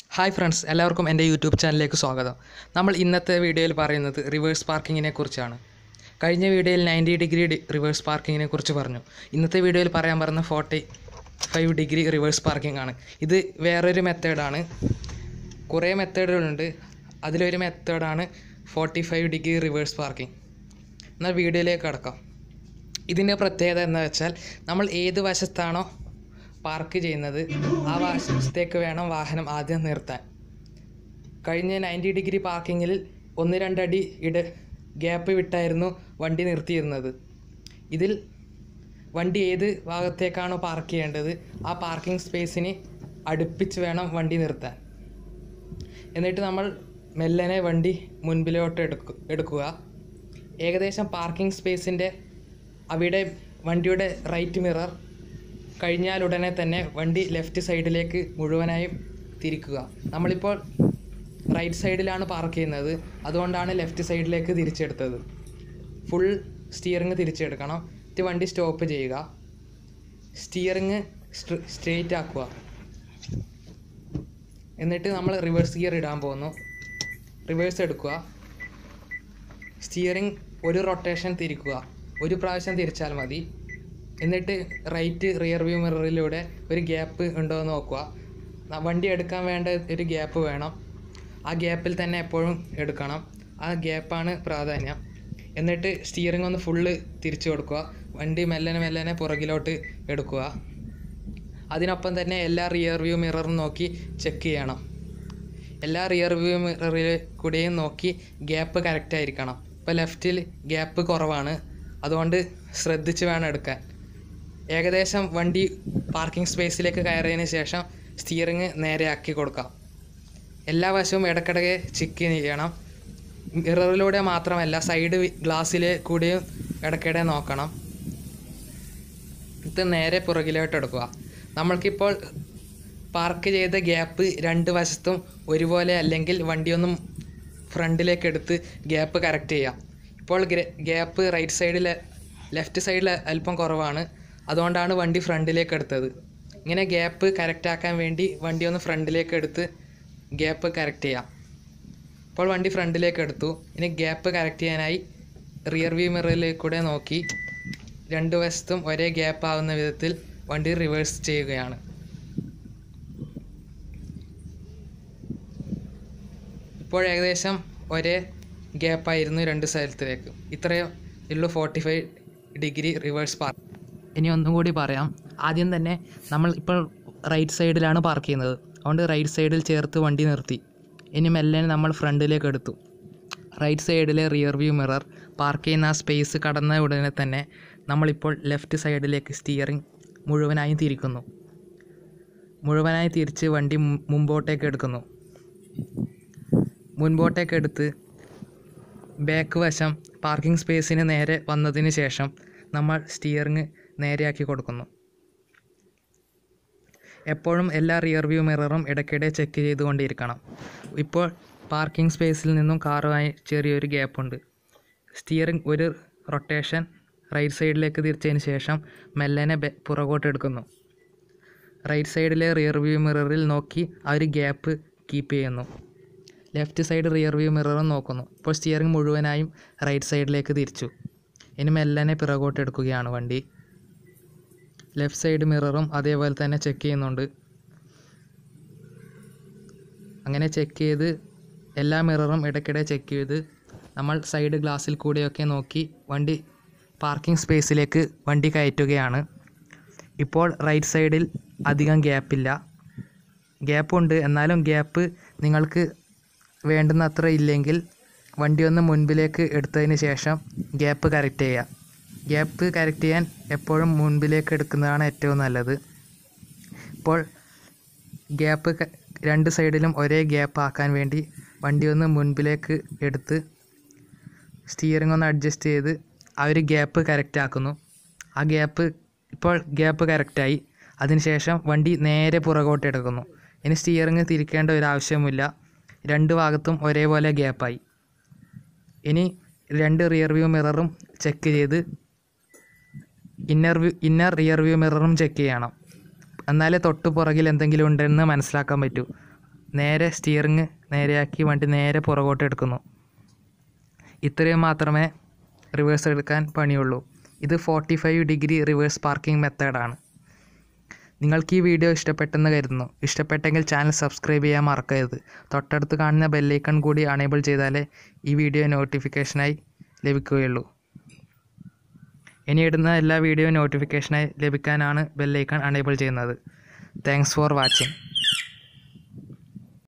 hi friends എല്ലാവർക്കും എൻ്റെ YouTube ചാനലിലേക്ക് സ്വാഗതം നമ്മൾ ഇന്നത്തെ വീഡിയോയിൽ പറയുന്നത് റിവേഴ്സ് പാർക്കിങ്ങിനെ കുറിച്ചാണ് കഴിഞ്ഞ വീഡിയോയിൽ നയൻറ്റി ഡിഗ്രി റിവേഴ്സ് പാർക്കിങ്ങിനെ കുറിച്ച് പറഞ്ഞു ഇന്നത്തെ വീഡിയോയിൽ പറയാൻ പറയുന്ന forty five degree reverse parking ആണ് ഇത് വേറൊരു മെത്തേഡാണ് കുറേ മെത്തേഡുകളുണ്ട് അതിലൊരു മെത്തേഡാണ് forty five degree reverse parking എന്നാൽ വീഡിയോയിലേക്ക് കടക്കാം ഇതിൻ്റെ പ്രത്യേകത എന്ന് വെച്ചാൽ നമ്മൾ ഏത് വശത്താണോ പാർക്ക് ചെയ്യുന്നത് ആ വശത്തേക്ക് വേണം വാഹനം ആദ്യം നിർത്താൻ കഴിഞ്ഞ നയൻറ്റി ഡിഗ്രി പാർക്കിങ്ങിൽ ഒന്ന് രണ്ടടി ഇട ഗ്യാപ്പ് വിട്ടായിരുന്നു വണ്ടി നിർത്തിയിരുന്നത് ഇതിൽ വണ്ടി ഏത് ഭാഗത്തേക്കാണോ പാർക്ക് ചെയ്യേണ്ടത് ആ പാർക്കിംഗ് സ്പേസിന് അടുപ്പിച്ച് വേണം വണ്ടി നിർത്താൻ എന്നിട്ട് നമ്മൾ മെല്ലനെ വണ്ടി മുൻപിലോട്ട് എടുക്കു എടുക്കുക ഏകദേശം പാർക്കിംഗ് സ്പേസിൻ്റെ അവിടെ വണ്ടിയുടെ റൈറ്റ് മിറർ കഴിഞ്ഞാൽ ഉടനെ തന്നെ വണ്ടി ലെഫ്റ്റ് സൈഡിലേക്ക് മുഴുവനായും തിരിക്കുക നമ്മളിപ്പോൾ റൈറ്റ് സൈഡിലാണ് പാർക്ക് ചെയ്യുന്നത് അതുകൊണ്ടാണ് ലെഫ്റ്റ് സൈഡിലേക്ക് തിരിച്ചെടുത്തത് ഫുൾ സ്റ്റിയറിങ് തിരിച്ചെടുക്കണം എന്നിട്ട് വണ്ടി സ്റ്റോപ്പ് ചെയ്യുക സ്റ്റിയറിങ് സ്ട്രെയിറ്റ് ആക്കുക എന്നിട്ട് നമ്മൾ റിവേഴ്സ് ഗിയർ ഇടാൻ പോകുന്നു റിവേഴ്സ് എടുക്കുക സ്റ്റിയറിംഗ് ഒരു റൊട്ടേഷൻ തിരിക്കുക ഒരു പ്രാവശ്യം തിരിച്ചാൽ മതി എന്നിട്ട് റൈറ്റ് റിയർ വ്യൂ മിററിലൂടെ ഒരു ഗ്യാപ്പ് ഉണ്ടോ എന്ന് നോക്കുക ന- വണ്ടി എടുക്കാൻ വേണ്ട ഒരു ഗ്യാപ്പ് വേണം ആ ഗ്യാപ്പിൽ തന്നെ എപ്പോഴും എടുക്കണം ആ ഗ്യാപ്പാണ് പ്രാധാന്യം എന്നിട്ട് സ്റ്റിയറിംഗ് ഒന്ന് ഫുള്ള് തിരിച്ചു കൊടുക്കുക വണ്ടി മെല്ലനെ മെല്ലനെ പുറകിലോട്ട് എടുക്കുക അതിനൊപ്പം തന്നെ എല്ലാ റിയർ വ്യൂ മിററും നോക്കി ചെക്ക് ചെയ്യണം എല്ലാ റിയർ വ്യൂ മിററിൽ കൂടെയും നോക്കി ഗ്യാപ്പ് കറക്റ്റ് ആയിരിക്കണം ഇപ്പോൾ ലെഫ്റ്റിൽ ഗ്യാപ്പ് കുറവാണ് അതുകൊണ്ട് ശ്രദ്ധിച്ച് വേണം എടുക്കാൻ ഏകദേശം വണ്ടി പാർക്കിംഗ് സ്പേസിലേക്ക് കയറിയതിന് ശേഷം സ്റ്റിയറിങ് നേരെ ആക്കി കൊടുക്കാം എല്ലാ വശവും ഇടയ്ക്കിടയ്ക്ക് ചെക്ക് ചെയ്യണം മിററിലൂടെ മാത്രമല്ല സൈഡ് ഗ്ലാസ്സിൽ കൂടിയും ഇടയ്ക്കിടെ നോക്കണം ഇത് നേരെ പുറകിലോട്ട് എടുക്കുക നമ്മൾക്കിപ്പോൾ പാർക്ക് ചെയ്ത ഗ്യാപ്പ് രണ്ട് വശത്തും ഒരുപോലെ അല്ലെങ്കിൽ വണ്ടിയൊന്നും ഫ്രണ്ടിലേക്ക് എടുത്ത് ഗ്യാപ്പ് കറക്റ്റ് ചെയ്യാം ഇപ്പോൾ ഗ്യാപ്പ് റൈറ്റ് സൈഡിൽ ലെഫ്റ്റ് സൈഡിൽ അല്പം കുറവാണ് അതുകൊണ്ടാണ് വണ്ടി ഫ്രണ്ടിലേക്ക് എടുത്തത് ഇങ്ങനെ ഗ്യാപ്പ് കറക്റ്റ് ആക്കാൻ വേണ്ടി വണ്ടി ഒന്ന് ഫ്രണ്ടിലേക്ക് എടുത്ത് ഗ്യാപ്പ് കറക്റ്റ് ചെയ്യാം ഇപ്പോൾ വണ്ടി ഫ്രണ്ടിലേക്ക് എടുത്തു ഇനി ഗ്യാപ്പ് കറക്റ്റ് ചെയ്യാനായി റിയർ വ്യൂ മിററിൽ കൂടെ നോക്കി രണ്ട് വശത്തും ഒരേ ഗ്യാപ്പ് ആവുന്ന വിധത്തിൽ വണ്ടി റിവേഴ്സ് ചെയ്യുകയാണ് ഇപ്പോൾ ഏകദേശം ഒരേ ഗ്യാപ്പായിരുന്നു രണ്ട് സ്ഥലത്തിലേക്ക് ഇത്രയും ഉള്ളൂ forty five degree reverse park ഇനി ഒന്നും കൂടി പറയാം ആദ്യം തന്നെ നമ്മൾ ഇപ്പോൾ റൈറ്റ് സൈഡിലാണ് പാർക്ക് ചെയ്യുന്നത് അതുകൊണ്ട് റൈറ്റ് സൈഡിൽ ചേർത്ത് വണ്ടി നിർത്തി ഇനി മെല്ലെ നമ്മൾ ഫ്രണ്ടിലേക്ക് എടുത്തു റൈറ്റ് സൈഡിലെ റിയർ വ്യൂ മിറർ പാർക്ക് ചെയ്യുന്ന ആ സ്പേസ് കടന്ന ഉടനെ തന്നെ നമ്മളിപ്പോൾ ലെഫ്റ്റ് സൈഡിലേക്ക് സ്റ്റിയറിംഗ് മുഴുവനായും തിരിക്കുന്നു മുഴുവനായി തിരിച്ച് വണ്ടി മു- മുമ്പോട്ടേക്ക് എടുക്കുന്നു മുൻപോട്ടേക്ക് എടുത്ത് ബാക്ക് വശം പാർക്കിംഗ് സ്പേസിന് നേരെ വന്നതിന് ശേഷം നമ്മൾ സ്റ്റിയറിങ് നേരെയാക്കി കൊടുക്കുന്നു എപ്പോഴും എല്ലാ റിയർ വ്യൂ മിററും ഇടയ്ക്കിടെ ചെക്ക് ചെയ്തുകൊണ്ടിരിക്കണം ഇപ്പോൾ പാർക്കിംഗ് സ്പേസിൽ നിന്നും കാറുമായി ചെറിയൊരു ഗ്യാപ്പുണ്ട് സ്റ്റിയറിംഗ് ഒരു റൊട്ടേഷൻ റൈറ്റ് സൈഡിലേക്ക് തിരിച്ചതിന് ശേഷം മെല്ലനെ ബെ- പുറകോട്ട് എടുക്കുന്നു റൈറ്റ് സൈഡിലെ റിയർ വ്യൂ മിററിൽ നോക്കി ആ ഒരു ഗ്യാപ്പ് കീപ്പ് ചെയ്യുന്നു ലെഫ്റ്റ് സൈഡ് റിയർ വ്യൂ മിററും നോക്കുന്നു ഇപ്പോൾ സ്റ്റിയറിംഗ് മുഴുവനായും റൈറ്റ് സൈഡിലേക്ക് തിരിച്ചു ഇനി മെല്ലനെ പിറകോട്ട് എടുക്കുകയാണ് വണ്ടി ലെഫ്റ്റ് സൈഡ് മിററും അതേപോലെ തന്നെ ചെക്ക് ചെയ്യുന്നുണ്ട് അങ്ങനെ ചെക്ക് ചെയ്ത് എല്ലാ മിററും ഇടയ്ക്കിടെ ചെക്ക് ചെയ്ത് നമ്മൾ സൈഡ് ഗ്ലാസ്സിൽ കൂടെയൊക്കെ നോക്കി വണ്ടി പാർക്കിംഗ് സ്പേസിലേക്ക് വണ്ടി കയറ്റുകയാണ് ഇപ്പോൾ റൈറ്റ് സൈഡിൽ അധികം ഗ്യാപ്പില്ല ഗ്യാപ്പുണ്ട് എന്നാലും ഗ്യാപ്പ് നിങ്ങൾക്ക് വേണ്ടുന്ന അത്ര ഇല്ലെങ്കിൽ വണ്ടി ഒന്ന് മുൻപിലേക്ക് എടുത്തതിന് ശേഷം ഗ്യാപ്പ് കറക്റ്റ് ചെയ്യുക ഗ്യാപ്പ് കറക്റ്റ് ചെയ്യാൻ എപ്പോഴും മുൻപിലേക്ക് എടുക്കുന്നതാണ് ഏറ്റവും നല്ലത് ഇപ്പോൾ ഗ്യാപ്പ് ക- രണ്ട് സൈഡിലും ഒരേ ഗ്യാപ്പ് ആക്കാൻ വേണ്ടി വണ്ടി ഒന്ന് മുൻപിലേക്ക് എടുത്ത് സ്റ്റിയറിംഗ് ഒന്ന് അഡ്ജസ്റ്റ് ചെയ്ത് ആ ഒരു ഗ്യാപ്പ് കറക്റ്റ് ആക്കുന്നു ആ ഗ്യാപ്പ് ഇപ്പോൾ ഗ്യാപ്പ് കറക്റ്റായി അതിനുശേഷം വണ്ടി നേരെ പുറകോട്ട് എടുക്കുന്നു ഇനി സ്റ്റിയറിംഗ് തിരിക്കേണ്ട ഒരു ആവശ്യമില്ല രണ്ട് ഭാഗത്തും ഒരേപോലെ ഗ്യാപ്പായി ഇനി രണ്ട് റിയർ വ്യൂ മിററും ചെക്ക് ചെയ്ത് inner view inner rear view മിററും ചെക്ക് ചെയ്യണം എന്നാലേ തൊട്ട് പുറകിൽ എന്തെങ്കിലും ഉണ്ടെന്ന് മനസ്സിലാക്കാൻ പറ്റൂ നേരെ സ്റ്റിയറിങ് നേരെയാക്കി വണ്ടി നേരെ പുറകോട്ട് എടുക്കുന്നു ഇത്രയും മാത്രമേ റിവേഴ്സ് എടുക്കാൻ പണിയുള്ളൂ ഇത് forty five degree reverse parking മെത്തേഡാണ് നിങ്ങൾക്ക് ഈ വീഡിയോ ഇഷ്ടപ്പെട്ടെന്ന് കരുതുന്നു ഇഷ്ടപ്പെട്ടെങ്കിൽ ചാനൽ സബ്സ്ക്രൈബ് ചെയ്യാൻ മറക്കരുത് തൊട്ടടുത്ത് കാണുന്ന ബെല്ലൈക്കൺ കൂടി അണേബിൾ ചെയ്താലേ ഈ വീഡിയോ നോട്ടിഫിക്കേഷനായി ലഭിക്കുകയുള്ളൂ ഇനി ഇടുന്ന എല്ലാ വീഡിയോ നോട്ടിഫിക്കേഷനായി ലഭിക്കാനാണ് ബെല്ലൈക്കൺ അണേബിൾ ചെയ്യുന്നത് താങ്ക്സ് ഫോർ വാച്ചിങ്